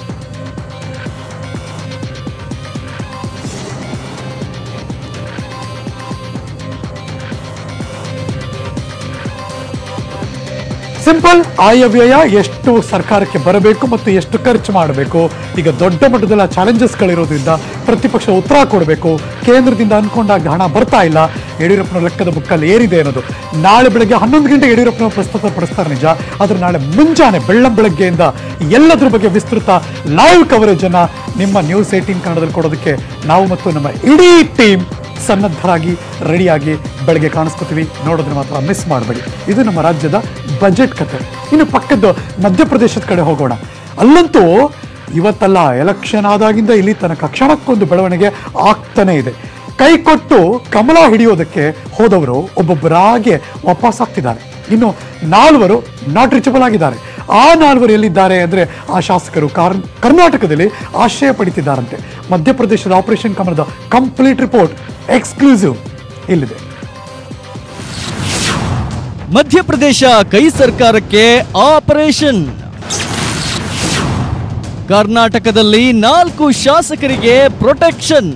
ಸಿಂಪಲ್ ಆಯವ್ಯಯ ಎಷ್ಟು ಸರ್ಕಾರಕ್ಕೆ ಬರಬೇಕು ಮತ್ತು ಎಷ್ಟು ಖರ್ಚು ಮಾಡಬೇಕು ಈಗ ದೊಡ್ಡ ಮಟ್ಟದ ಚಾಲೆಂಜಸ್ಗಳಿರೋದ್ರಿಂದ ಪ್ರತಿಪಕ್ಷ ಉತ್ತರ ಕೊಡಬೇಕು ಕೇಂದ್ರದಿಂದ ಅನ್ಕೊಂಡಾಗ ಹಣ ಬರ್ತಾ ಇಲ್ಲ ಯಡಿಯೂರಪ್ಪನ ಲೆಕ್ಕದ ಬುಕ್ಕಲ್ಲಿ ಏರಿದೆ ಅನ್ನೋದು ನಾಳೆ ಬೆಳಗ್ಗೆ ಹನ್ನೊಂದು ಗಂಟೆ ಯಡಿಯೂರಪ್ಪನ ಪ್ರಸ್ತುತ ಪಡಿಸ್ತಾರೆ ನಿಜ ಆದರೆ ನಾಳೆ ಮುಂಜಾನೆ ಬೆಳ್ಳಂ ಬೆಳಗ್ಗೆಯಿಂದ ಎಲ್ಲದ್ರ ಬಗ್ಗೆ ವಿಸ್ತೃತ ಲೈವ್ ಕವರೇಜ್ ಅನ್ನ ನಿಮ್ಮ ನ್ಯೂಸ್ ಏಟೀನ್ ಕನ್ನಡದಲ್ಲಿ ಕೊಡೋದಕ್ಕೆ ನಾವು ಮತ್ತು ನಮ್ಮ ಇಡೀ ಟೀಮ್ ಸನ್ನದ್ಧರಾಗಿ ರೆಡಿಯಾಗಿ ಬೆಳಗ್ಗೆ ಕಾಣಿಸ್ಕೊತೀವಿ ನೋಡೋದನ್ನ ಮಾತ್ರ ಮಿಸ್ ಮಾಡಬೇಡಿ ಇದು ನಮ್ಮ ರಾಜ್ಯದ ಬಜೆಟ್ ಕತೆ ಇನ್ನು ಪಕ್ಕದ್ದು ಮಧ್ಯಪ್ರದೇಶದ ಕಡೆ ಹೋಗೋಣ ಅಲ್ಲಂತೂ ಇವತ್ತಲ್ಲ ಎಲೆಕ್ಷನ್ ಆದಾಗಿಂದ ಇಲ್ಲಿ ತನಕ ಕ್ಷಣಕ್ಕೊಂದು ಬೆಳವಣಿಗೆ ಆಗ್ತಾನೆ ಇದೆ ಕೈ ಕೊಟ್ಟು ಕಮಲ ಹಿಡಿಯೋದಕ್ಕೆ ಹೋದವರು ಒಬ್ಬೊಬ್ಬರಾಗೆ ವಾಪಸ್ ಆಗ್ತಿದ್ದಾರೆ ಇನ್ನು ನಾಲ್ವರು ನಾಟ್ ರೀಚಬಲ್ ಆಗಿದ್ದಾರೆ ಆ ನಾಲ್ವರು ಎಲ್ಲಿದ್ದಾರೆ ಅಂದರೆ ಆ ಶಾಸಕರು ಕಾರ್ ಕರ್ನಾಟಕದಲ್ಲಿ ಆಶ್ರಯ ಪಡಿತಿದ್ದಾರಂತೆ ಮಧ್ಯಪ್ರದೇಶದ ಆಪರೇಷನ್ ಕಮಲದ ಕಂಪ್ಲೀಟ್ ರಿಪೋರ್ಟ್ ಎಕ್ಸ್ಕ್ಲೂಸಿವ್ ಇಲ್ಲಿದೆ ಮಧ್ಯಪ್ರದೇಶ ಕೈ ಸರ್ಕಾರಕ್ಕೆ ಆಪರೇಷನ್ ಕರ್ನಾಟಕದಲ್ಲಿ ನಾಲ್ಕು ಶಾಸಕರಿಗೆ ಪ್ರೊಟೆಕ್ಷನ್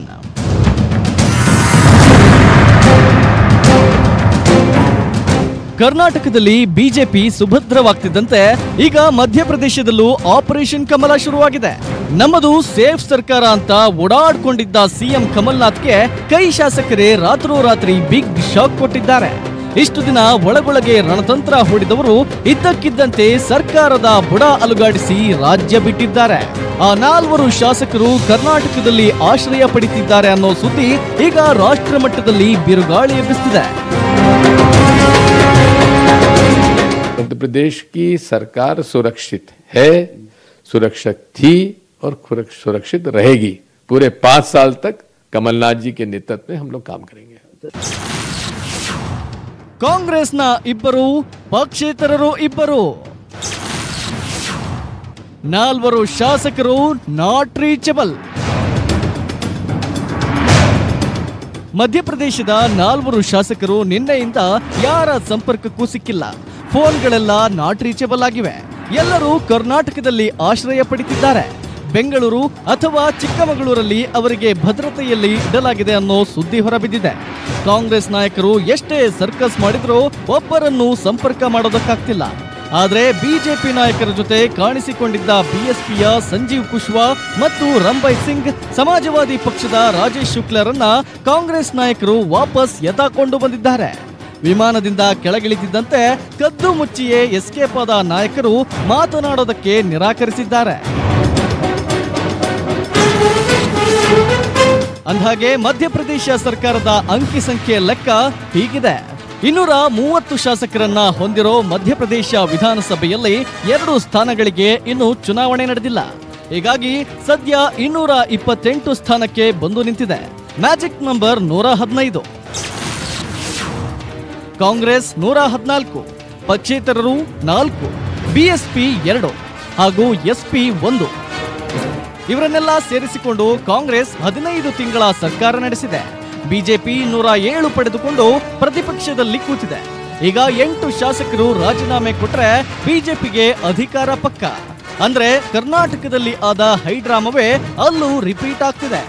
ಕರ್ನಾಟಕದಲ್ಲಿ ಬಿಜೆಪಿ ಸುಭದ್ರವಾಗ್ತಿದ್ದಂತೆ ಈಗ ಮಧ್ಯಪ್ರದೇಶದಲ್ಲೂ ಆಪರೇಷನ್ ಕಮಲ ಶುರುವಾಗಿದೆ ನಮ್ಮದು ಸೇಫ್ ಸರ್ಕಾರ ಅಂತ ಓಡಾಡ್ಕೊಂಡಿದ್ದ ಸಿಎಂ ಕಮಲ್ನಾಥ್ಗೆ ಕೈ ಶಾಸಕರೇ ರಾತ್ರೋರಾತ್ರಿ ಬಿಗ್ ಶಾಕ್ ಕೊಟ್ಟಿದ್ದಾರೆ ಇಷ್ಟು ದಿನ ಒಳಗೊಳಗೆ ರಣತಂತ್ರ ಹೂಡಿದವರು ಇದ್ದಕ್ಕಿದ್ದಂತೆ ಸರ್ಕಾರದ ಬುಡ ಅಲುಗಾಡಿಸಿ ರಾಜ್ಯ ಬಿಟ್ಟಿದ್ದಾರೆ ಆ ನಾಲ್ವರು ಶಾಸಕರು ಕರ್ನಾಟಕದಲ್ಲಿ ಆಶ್ರಯ ಪಡಿತಿದ್ದಾರೆ ಅನ್ನೋ ಸುದ್ದಿ ಈಗ ರಾಷ್ಟ್ರ ಮಟ್ಟದಲ್ಲಿ ಬಿರುಗಾಳಿ ಎಬ್ಬಿಸ್ತಿದೆ मध्य प्रदेश की सरकार सुरक्षित है सुरक्षित थी और खुरक- सुरक्षित रहेगी पूरे पांच साल तक कमलनाथ जी के नेतृत्व में हम लोग काम करेंगे ಕಾಂಗ್ರೆಸ್ನ ಇಬ್ಬರು ಪಕ್ಷೇತರರು ಇಬ್ಬರು ನಾಲ್ವರು ಶಾಸಕರು ನಾಟ್ ರೀಚಬಲ್ ಮಧ್ಯಪ್ರದೇಶದ ನಾಲ್ವರು ಶಾಸಕರು ನಿನ್ನೆಯಿಂದ ಯಾರ ಸಂಪರ್ಕಕ್ಕೂ ಸಿಕ್ಕಿಲ್ಲ ಫೋನ್ಗಳೆಲ್ಲ ನಾಟ್ ರೀಚಬಲ್ ಆಗಿವೆ ಎಲ್ಲರೂ ಕರ್ನಾಟಕದಲ್ಲಿ ಆಶ್ರಯ ಪಡಿತಿದ್ದಾರೆ ಬೆಂಗಳೂರು ಅಥವಾ ಚಿಕ್ಕಮಗಳೂರಲ್ಲಿ ಅವರಿಗೆ ಭದ್ರತೆಯಲ್ಲಿ ಇಡಲಾಗಿದೆ ಅನ್ನೋ ಸುದ್ದಿ ಹೊರಬಿದ್ದಿದೆ ಕಾಂಗ್ರೆಸ್ ನಾಯಕರು ಎಷ್ಟೇ ಸರ್ಕಸ್ ಮಾಡಿದ್ರೂ ಒಬ್ಬರನ್ನು ಸಂಪರ್ಕ ಮಾಡೋದಕ್ಕಾಗ್ತಿಲ್ಲ ಆದರೆ ಬಿಜೆಪಿ ನಾಯಕರ ಜೊತೆ ಕಾಣಿಸಿಕೊಂಡಿದ್ದ ಬಿಎಸ್ಪಿಯ ಸಂಜೀವ್ ಕುಶ್ವಾ ಮತ್ತು ರಂಬೈ ಸಿಂಗ್ ಸಮಾಜವಾದಿ ಪಕ್ಷದ ರಾಜೇಶ್ ಶುಕ್ಲರನ್ನ ಕಾಂಗ್ರೆಸ್ ನಾಯಕರು ವಾಪಸ್ ಎತ್ತಾಕೊಂಡು ಬಂದಿದ್ದಾರೆ ವಿಮಾನದಿಂದ ಕೆಳಗಿಳಿದಿದ್ದಂತೆ ಕದ್ದು ಮುಚ್ಚಿಯೇ ಎಸ್ಕೇಪ್ ಆದ ನಾಯಕರು ಮಾತನಾಡೋದಕ್ಕೆ ನಿರಾಕರಿಸಿದ್ದಾರೆ ಅಂದ್ಹಾಗೆ ಮಧ್ಯಪ್ರದೇಶ ಸರ್ಕಾರದ ಅಂಕಿ ಸಂಖ್ಯೆ ಲೆಕ್ಕ ಹೀಗಿದೆ ಇನ್ನೂರ ಮೂವತ್ತು ಶಾಸಕರನ್ನ ಹೊಂದಿರೋ ಮಧ್ಯಪ್ರದೇಶ ವಿಧಾನಸಭೆಯಲ್ಲಿ ಎರಡು ಸ್ಥಾನಗಳಿಗೆ ಇನ್ನು ಚುನಾವಣೆ ನಡೆದಿಲ್ಲ ಹೀಗಾಗಿ ಸದ್ಯ ಇನ್ನೂರ ಇಪ್ಪತ್ತೆಂಟು ಸ್ಥಾನಕ್ಕೆ ಬಂದು ನಿಂತಿದೆ ಮ್ಯಾಜಿಕ್ ನಂಬರ್ ನೂರ ಹದಿನೈದು ಕಾಂಗ್ರೆಸ್ ನೂರ ಹದಿನಾಲ್ಕು ಪಕ್ಷೇತರರು ನಾಲ್ಕು ಬಿಎಸ್ಪಿ ಎರಡು ಹಾಗೂ ಎಸ್ಪಿ ಒಂದು ಇವರನ್ನೆಲ್ಲ ಸೇರಿಸಿಕೊಂಡು ಕಾಂಗ್ರೆಸ್ ಹದಿನೈದು ತಿಂಗಳ ಸರ್ಕಾರ ನಡೆಸಿದೆ ಬಿಜೆಪಿ ನೂರ ಏಳು ಪಡೆದುಕೊಂಡು ಪ್ರತಿಪಕ್ಷದಲ್ಲಿ ಕೂತಿದೆ ಈಗ ಎಂಟು ಶಾಸಕರು ರಾಜೀನಾಮೆ ಕೊಟ್ರೆ ಬಿಜೆಪಿಗೆ ಅಧಿಕಾರ ಪಕ್ಕ ಅಂದ್ರೆ ಕರ್ನಾಟಕದಲ್ಲಿ ಆದ ಹೈಡ್ರಾಮವೇ ಅಲ್ಲೂ ರಿಪೀಟ್ ಆಗ್ತಿದೆ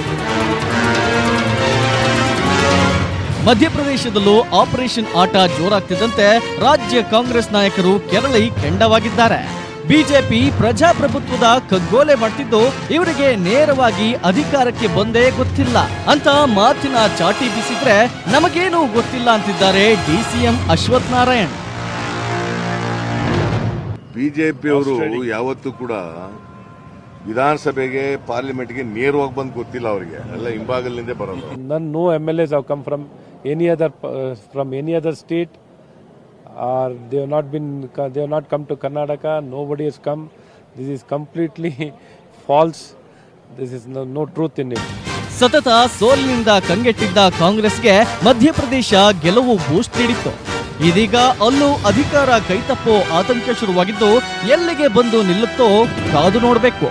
ಮಧ್ಯಪ್ರದೇಶದಲ್ಲೂ ಆಪರೇಷನ್ ಆಟ ಜೋರಾಗ್ತಿದ್ದಂತೆ ರಾಜ್ಯ ಕಾಂಗ್ರೆಸ್ ನಾಯಕರು ಕೆರಳಿ ಕೆಂಡವಾಗಿದ್ದಾರೆ ಬಿಜೆಪಿ ಪ್ರಜಾಪ್ರಭುತ್ವದ ಕಗ್ಗೋಲೆ ಮಾಡ್ತಿದ್ದು ಇವರಿಗೆ ನೇರವಾಗಿ ಅಧಿಕಾರಕ್ಕೆ ಬಂದೇ ಗೊತ್ತಿಲ್ಲ ಅಂತ ಮಾತಿನ ಚಾಟಿ ಬೀಸಿದ್ರೆ ನಮಗೇನು ಗೊತ್ತಿಲ್ಲ ಅಂತಿದ್ದಾರೆ ಡಿಸಿಎಂ ಅಶ್ವಥ್ ನಾರಾಯಣ್ ಬಿಜೆಪಿಯವರು ಯಾವತ್ತೂ ಕೂಡ ವಿಧಾನಸಭೆಗೆ ಪಾರ್ಲಿಮೆಂಟ್ಗೆ ನೇರವಾಗಿ ಬಂದು ಗೊತ್ತಿಲ್ಲ ಅವರಿಗೆ ಎಲ್ಲ ಹಿಂಭಾಗಲಿಂದ ಬರೋದು None, no MLAs have come from any other uh, from any other state, or they have not been they have not come to Karnataka. Nobody has come. This is completely false. This is no, no truth in it. ಸತತ ಸೋಲಿನಿಂದ ಕಂಗೆಟ್ಟಿದ್ದ ಕಾಂಗ್ರೆಸ್ಗೆ ಮಧ್ಯಪ್ರದೇಶ ಗೆಲುವು ಬೂಸ್ಟ್ ನೀಡಿತ್ತು ಇದೀಗ ಅಲ್ಲೂ ಅಧಿಕಾರ ಕೈತಪ್ಪೋ ಆತಂಕ ಶುರುವಾಗಿದ್ದು ಎಲ್ಲಿಗೆ ಬಂದು ನಿಲ್ಲುತ್ತೋ ಕಾದು ನೋಡಬೇಕು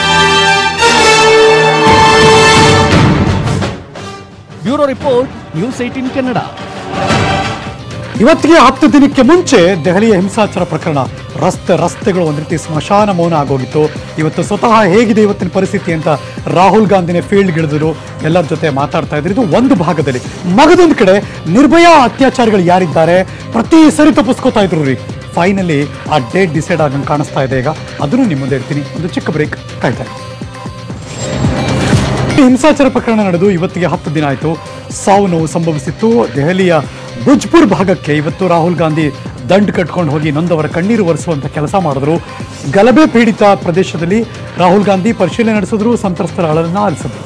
bureau report news eighteen Kannada ಇವತ್ತಿಗೆ ಹತ್ತು ದಿನಕ್ಕೆ ಮುಂಚೆ ದೆಹಲಿಯ ಹಿಂಸಾಚಾರ ಪ್ರಕರಣ ರಸ್ತೆ ರಸ್ತೆಗಳು ಒಂದು ರೀತಿ ಸ್ಮಶಾನ ಮೌನ ಆಗೋಗಿತ್ತು ಇವತ್ತು ಸ್ವತಃ ಹೇಗಿದೆ ಇವತ್ತಿನ ಪರಿಸ್ಥಿತಿ ಅಂತ ರಾಹುಲ್ ಗಾಂಧಿನೇ ಫೀಲ್ಡ್ಗಿಳಿದ್ರು ಎಲ್ಲರ ಜೊತೆ ಮಾತಾಡ್ತಾ ಇದ್ರು ಇದು ಒಂದು ಭಾಗದಲ್ಲಿ ಮಗದೊಂದು ಕಡೆ ನಿರ್ಭಯ ಅತ್ಯಾಚಾರಿಗಳು ಯಾರಿದ್ದಾರೆ ಪ್ರತಿ ಸರಿ ತಪ್ಪಿಸ್ಕೋತಾ ಇದ್ರು ರೀ ಫೈನಲಿ ಆ ಡೇಟ್ ಡಿಸೈಡ್ ಆಗಂಗೆ ಕಾಣಿಸ್ತಾ ಇದೆ ಈಗ ಅದನ್ನು ನಿಮ್ಮ ಮುಂದೆ ಇಡ್ತೀನಿ ಒಂದು ಚಿಕ್ಕ ಬ್ರೇಕ್ ಕಾಯ್ತಾರೆ ಈ ಹಿಂಸಾಚಾರ ಪ್ರಕರಣ ನಡೆದು ಇವತ್ತಿಗೆ ಹತ್ತು ದಿನ ಆಯಿತು ಸಾವು ನೋವು ಸಂಭವಿಸಿತ್ತು ದೆಹಲಿಯ ಭುಜ್ಪುರ್ ಭಾಗಕ್ಕೆ ಇವತ್ತು ರಾಹುಲ್ ಗಾಂಧಿ ದಂಡ್ ಕಟ್ಕೊಂಡು ಹೋಗಿ ನೊಂದವರ ಕಣ್ಣೀರು ಒರೆಸುವಂತ ಕೆಲಸ ಮಾಡಿದ್ರು ಗಲಭೆ ಪೀಡಿತ ಪ್ರದೇಶದಲ್ಲಿ ರಾಹುಲ್ ಗಾಂಧಿ ಪರಿಶೀಲನೆ ನಡೆಸಿದ್ರು ಸಂತ್ರಸ್ತರ ಅಳಲನ್ನ ಆಲಿಸಿದ್ರು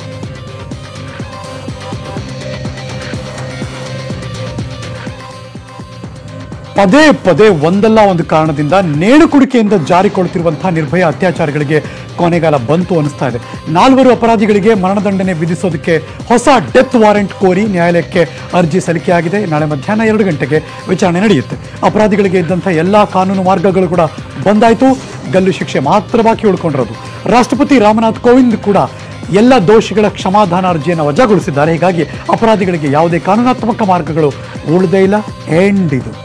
ಪದೇ ಪದೇ ಒಂದಲ್ಲ ಒಂದು ಕಾರಣದಿಂದ ನೇಣು ಕುಡಿಕೆಯಿಂದ ಜಾರಿಕೊಳ್ತಿರುವಂತಹ ನಿರ್ಭಯ ಅತ್ಯಾಚಾರಗಳಿಗೆ ಕೊನೆಗಾಲ ಬಂತು ಅನಿಸ್ತಾ ಇದೆ ನಾಲ್ವರು ಅಪರಾಧಿಗಳಿಗೆ ಮರಣದಂಡನೆ ವಿಧಿಸೋದಕ್ಕೆ ಹೊಸ ಡೆತ್ ವಾರೆಂಟ್ ಕೋರಿ ನ್ಯಾಯಾಲಯಕ್ಕೆ ಅರ್ಜಿ ಸಲ್ಲಿಕೆಯಾಗಿದೆ ನಾಳೆ ಮಧ್ಯಾಹ್ನ ಎರಡು ಗಂಟೆಗೆ ವಿಚಾರಣೆ ನಡೆಯುತ್ತೆ ಅಪರಾಧಿಗಳಿಗೆ ಇದ್ದಂಥ ಎಲ್ಲ ಕಾನೂನು ಮಾರ್ಗಗಳು ಕೂಡ ಬಂದಾಯಿತು ಗಲ್ಲು ಶಿಕ್ಷೆ ಮಾತ್ರ ಬಾಕಿ ಉಳ್ಕೊಂಡಿರೋದು ರಾಷ್ಟ್ರಪತಿ ರಾಮನಾಥ್ ಕೋವಿಂದ್ ಕೂಡ ಎಲ್ಲ ದೋಷಿಗಳ ಕ್ಷಮಾದಾನ ಅರ್ಜಿಯನ್ನು ವಜಾಗೊಳಿಸಿದ್ದಾರೆ ಹೀಗಾಗಿ ಅಪರಾಧಿಗಳಿಗೆ ಯಾವುದೇ ಕಾನೂನಾತ್ಮಕ ಮಾರ್ಗಗಳು ಉಳಿದೇ ಇಲ್ಲ ಎಂಡ್ ಇದು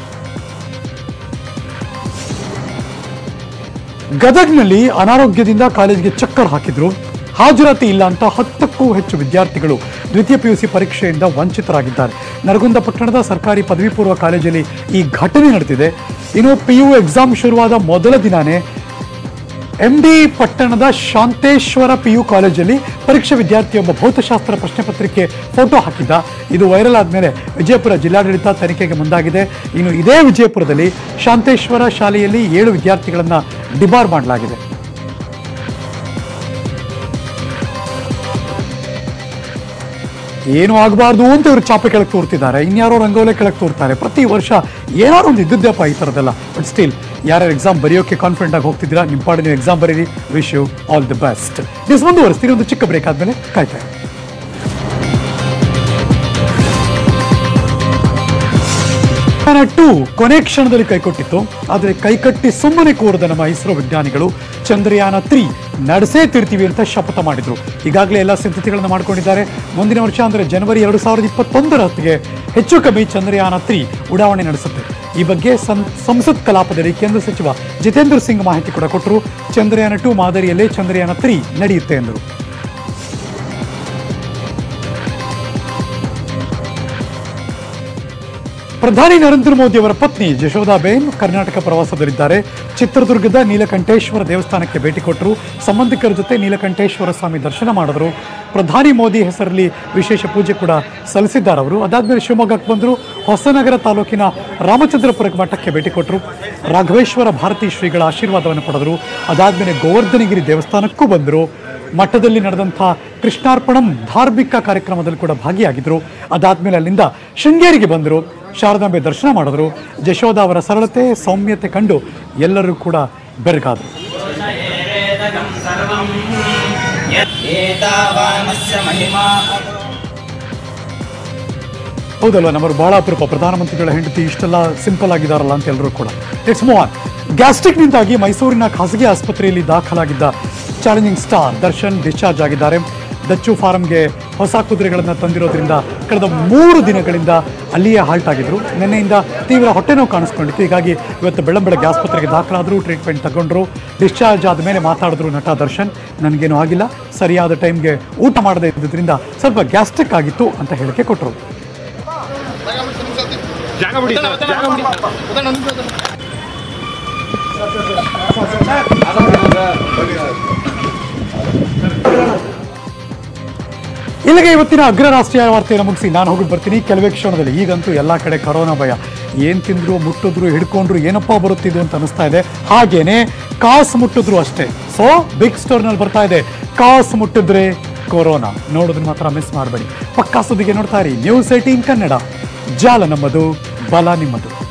ಗದಗ್ನಲ್ಲಿ ಅನಾರೋಗ್ಯದಿಂದ ಕಾಲೇಜಿಗೆ ಚಕ್ಕರ್ ಹಾಕಿದ್ರು ಹಾಜರಾತಿ ಇಲ್ಲ ಅಂತ ಹತ್ತಕ್ಕೂ ಹೆಚ್ಚು ವಿದ್ಯಾರ್ಥಿಗಳು ದ್ವಿತೀಯ ಪಿಯುಸಿ ಪರೀಕ್ಷೆಯಿಂದ ವಂಚಿತರಾಗಿದ್ದಾರೆ ನರಗುಂದ ಪಟ್ಟಣದ ಸರ್ಕಾರಿ ಪದವಿ ಪೂರ್ವ ಕಾಲೇಜಲ್ಲಿ ಈ ಘಟನೆ ನಡೆದಿದೆ ಇನ್ನು ಪಿ ಯು ಎಕ್ಸಾಮ್ ಶುರುವಾದ ಮೊದಲ ದಿನಾನೇ ಎಂ ಡಿ ಪಟ್ಟಣದ ಶಾಂತೇಶ್ವರ ಪಿ ಯು ಕಾಲೇಜಲ್ಲಿ ಪರೀಕ್ಷಾ ವಿದ್ಯಾರ್ಥಿಯೊಬ್ಬ ಭೌತಶಾಸ್ತ್ರ ಪ್ರಶ್ನೆ ಪತ್ರಿಕೆ ಫೋಟೋ ಹಾಕಿದ್ದ ಇದು ವೈರಲ್ ಆದಮೇಲೆ ವಿಜಯಪುರ ಜಿಲ್ಲಾಡಳಿತ ತನಿಖೆಗೆ ಮುಂದಾಗಿದೆ ಇನ್ನು ಇದೇ ವಿಜಯಪುರದಲ್ಲಿ ಶಾಂತೇಶ್ವರ ಶಾಲೆಯಲ್ಲಿ ಏಳು ವಿದ್ಯಾರ್ಥಿಗಳನ್ನು ಡಿಬಾರ್ ಮಾಡಲಾಗಿದೆ ಏನು ಆಗಬಾರ್ದು ಅಂತ ಇವರು ಚಾಪೆ ಕೆಳಗೆ ತೋರ್ತಿದ್ದಾರೆ ಇನ್ಯಾರೋ ರಂಗೋಲೆ ಕೆಳಗೆ ತೋರ್ತಾರೆ ಪ್ರತಿ ವರ್ಷ ಏನಾದ್ರು ಒಂದು ಇದ್ದಿದ್ದೆಪ್ಪ ಈ ಥರದ್ದೆಲ್ಲ ಬಟ್ ಸ್ಟಿಲ್ ಯಾರ್ಯಾರು ಎಕ್ಸಾಮ್ ಬರೆಯೋಕೆ ಕಾನ್ಫಿಡೆಂಟ್ ಆಗಿ ಹೋಗ್ತಿದ್ದೀರಾ ನಿಮ್ಮ ಪಾಡಿ ನೀವು ಎಕ್ಸಾಮ್ ಬರೀರಿ wish you all the best news ಮುಂದುವರಿಸ್ತೀನಿ ಒಂದು ಚಿಕ್ಕ ಬ್ರೇಕ್ ಆದಮೇಲೆ ಕಾಯ್ತಾ ಇರಿ. ಚಂದ್ರಯಾನ ಟೂ ಕೊನೆ ಕ್ಷಣದಲ್ಲಿ ಕೈಕೊಟ್ಟಿತ್ತು ಆದರೆ ಕೈಕಟ್ಟಿ ಸುಮ್ಮನೆ ಕೂರದ ನಮ್ಮ ಇಸ್ರೋ ವಿಜ್ಞಾನಿಗಳು ಚಂದ್ರಯಾನ ತ್ರೀ ನಡೆಸೇ ತಿರ್ತೀವಿ ಅಂತ ಶಪಥ ಮಾಡಿದ್ರು ಈಗಾಗಲೇ ಎಲ್ಲ ಸಿದ್ಧತೆಗಳನ್ನು ಮಾಡ್ಕೊಂಡಿದ್ದಾರೆ ಮುಂದಿನ ವರ್ಷ ಅಂದರೆ ಜನವರಿ ಎರಡು ಸಾವಿರದ ಇಪ್ಪತ್ತೊಂದರ ಹೊತ್ತಿಗೆ ಹೆಚ್ಚು ಕಮ್ಮಿ ಚಂದ್ರಯಾನ ತ್ರೀ ಉಡಾವಣೆ ನಡೆಸುತ್ತೆ ಈ ಬಗ್ಗೆ ಸಂ- ಸಂಸತ್ ಕಲಾಪದಲ್ಲಿ ಕೇಂದ್ರ ಸಚಿವ ಜಿತೇಂದ್ರ ಸಿಂಗ್ ಮಾಹಿತಿ ಕೂಡ ಕೊಟ್ಟರು ಚಂದ್ರಯಾನ ಟೂ ಮಾದರಿಯಲ್ಲೇ ಚಂದ್ರಯಾನ ತ್ರೀ ನಡೆಯುತ್ತೆ ಎಂದರು ಪ್ರಧಾನಿ ನರೇಂದ್ರ ಮೋದಿ ಅವರ ಪತ್ನಿ ಯಶೋಧಾಬೇನ್ ಕರ್ನಾಟಕ ಪ್ರವಾಸದಲ್ಲಿದ್ದಾರೆ ಚಿತ್ರದುರ್ಗದ ನೀಲಕಂಠೇಶ್ವರ ದೇವಸ್ಥಾನಕ್ಕೆ ಭೇಟಿ ಕೊಟ್ಟರು ಸಂಬಂಧಿಕರ ಜೊತೆ ನೀಲಕಂಠೇಶ್ವರ ಸ್ವಾಮಿ ದರ್ಶನ ಮಾಡಿದ್ರು ಪ್ರಧಾನಿ ಮೋದಿ ಹೆಸರಲ್ಲಿ ವಿಶೇಷ ಪೂಜೆ ಕೂಡ ಸಲ್ಲಿಸಿದ್ದಾರೆ ಅವರು ಅದಾದ್ಮೇಲೆ ಶಿವಮೊಗ್ಗಕ್ಕೆ ಬಂದರು ಹೊಸನಗರ ತಾಲೂಕಿನ ರಾಮಚಂದ್ರಪುರ ಮಠಕ್ಕೆ ಭೇಟಿ ಕೊಟ್ಟರು ರಾಘವೇಶ್ವರ ಭಾರತಿ ಶ್ರೀಗಳ ಆಶೀರ್ವಾದವನ್ನು ಪಡೆದರು ಅದಾದ್ಮೇಲೆ ಗೋವರ್ಧನಗಿರಿ ದೇವಸ್ಥಾನಕ್ಕೂ ಬಂದರು ಮಠದಲ್ಲಿ ನಡೆದಂಥ ಕೃಷ್ಣಾರ್ಪಣಂ ಧಾರ್ಮಿಕ ಕಾರ್ಯಕ್ರಮದಲ್ಲಿ ಕೂಡ ಭಾಗಿಯಾಗಿದ್ದರು ಅದಾದ್ಮೇಲೆ ಅಲ್ಲಿಂದ ಶೃಂಗೇರಿಗೆ ಬಂದರು ಶಾರದಾಂಬೆ ದರ್ಶನ ಮಾಡಿದ್ರು ಯಶೋಧ ಅವರ ಸರಳತೆ ಸೌಮ್ಯತೆ ಕಂಡು ಎಲ್ಲರೂ ಕೂಡ ಬೆರಗಾದರು ಹೌದಲ್ವಾ ನಮ್ಮರು ಬಹಳ ಅಪರೂಪ ಪ್ರಧಾನಮಂತ್ರಿಗಳ ಹೆಂಡತಿ ಇಷ್ಟೆಲ್ಲ ಸಿಂಪಲ್ ಆಗಿದ್ದಾರಲ್ಲ ಅಂತ ಎಲ್ಲರೂ ಕೂಡ ಇಟ್ಸ್ ಮೂವ್ ಆನ್ ಗ್ಯಾಸ್ಟ್ರಿಕ್ನಿಂದಾಗಿ ಮೈಸೂರಿನ ಖಾಸಗಿ ಆಸ್ಪತ್ರೆಯಲ್ಲಿ ದಾಖಲಾಗಿದ್ದ ಚಾಲೆಂಜಿಂಗ್ ಸ್ಟಾರ್ ದರ್ಶನ್ ಡಿಸ್ಚಾರ್ಜ್ ಆಗಿದ್ದಾರೆ ದಚ್ಚು ಫಾರಂಗೆ ಹೊಸ ಕುದುರೆಗಳನ್ನು ತಂದಿರೋದ್ರಿಂದ ಕಳೆದ ಮೂರು ದಿನಗಳಿಂದ ಅಲ್ಲಿಯೇ ಹಾಲ್ಟ್ ಆಗಿದ್ರು ನಿನ್ನೆಯಿಂದ ತೀವ್ರ ಹೊಟ್ಟೆ ನೋವು ಕಾಣಿಸ್ಕೊಂಡಿತ್ತು ಹೀಗಾಗಿ ಇವತ್ತು ಬೆಳ್ಳಂಬೆಳಗ್ಗೆ ಆಸ್ಪತ್ರೆಗೆ ದಾಖಲಾದರು ಟ್ರೀಟ್ಮೆಂಟ್ ತಗೊಂಡ್ರು ಡಿಸ್ಚಾರ್ಜ್ ಆದಮೇಲೆ ಮಾತಾಡಿದ್ರು ನಟ ದರ್ಶನ್ ನನಗೇನು ಆಗಿಲ್ಲ ಸರಿಯಾದ ಟೈಮ್ಗೆ ಊಟ ಮಾಡದೇ ಇದ್ದಿದ್ದರಿಂದ ಸ್ವಲ್ಪ ಗ್ಯಾಸ್ಟ್ರಿಕ್ ಆಗಿತ್ತು ಅಂತ ಹೇಳಿಕೆ ಕೊಟ್ಟರು ಇಲ್ಲಿಗೆ ಇವತ್ತಿನ ಅಗ್ರ ರಾಷ್ಟ್ರೀಯ ವಾರ್ತೆಯನ್ನು ಮುಗಿಸಿ ನಾನು ಹೋಗಿ ಬರ್ತೀನಿ ಕೆಲವೇ ಕ್ಷಣದಲ್ಲಿ ಈಗಂತೂ ಎಲ್ಲ ಕಡೆ ಕರೋನಾ ಭಯ ಏನ್ ತಿಂದ್ರು ಮುಟ್ಟಿದ್ರು ಹಿಡ್ಕೊಂಡ್ರು ಏನಪ್ಪ ಬರುತ್ತಿದ್ದು ಅಂತ ಅನಿಸ್ತಾ ಇದೆ ಹಾಗೇನೆ ಕಾಸು ಮುಟ್ಟಿದ್ರು ಅಷ್ಟೇ ಸೊ ಬಿಗ್ ಸ್ಟೋರ್ನಲ್ಲಿ ಬರ್ತಾ ಇದೆ ಕಾಸು ಮುಟ್ಟಿದ್ರೆ ಕೊರೋನಾ ನೋಡೋದನ್ನ ಮಾತ್ರ ಮಿಸ್ ಮಾಡಬೇಡಿ ಪಕ್ಕಾ ಸುದ್ದಿಗೆ ನೋಡ್ತಾ ಇರಿ ನ್ಯೂಸ್ ಏಟೀನ್ ಕನ್ನಡ ಜಾಲ ನಮ್ಮದು ಬಲ ನಿಮ್ಮದು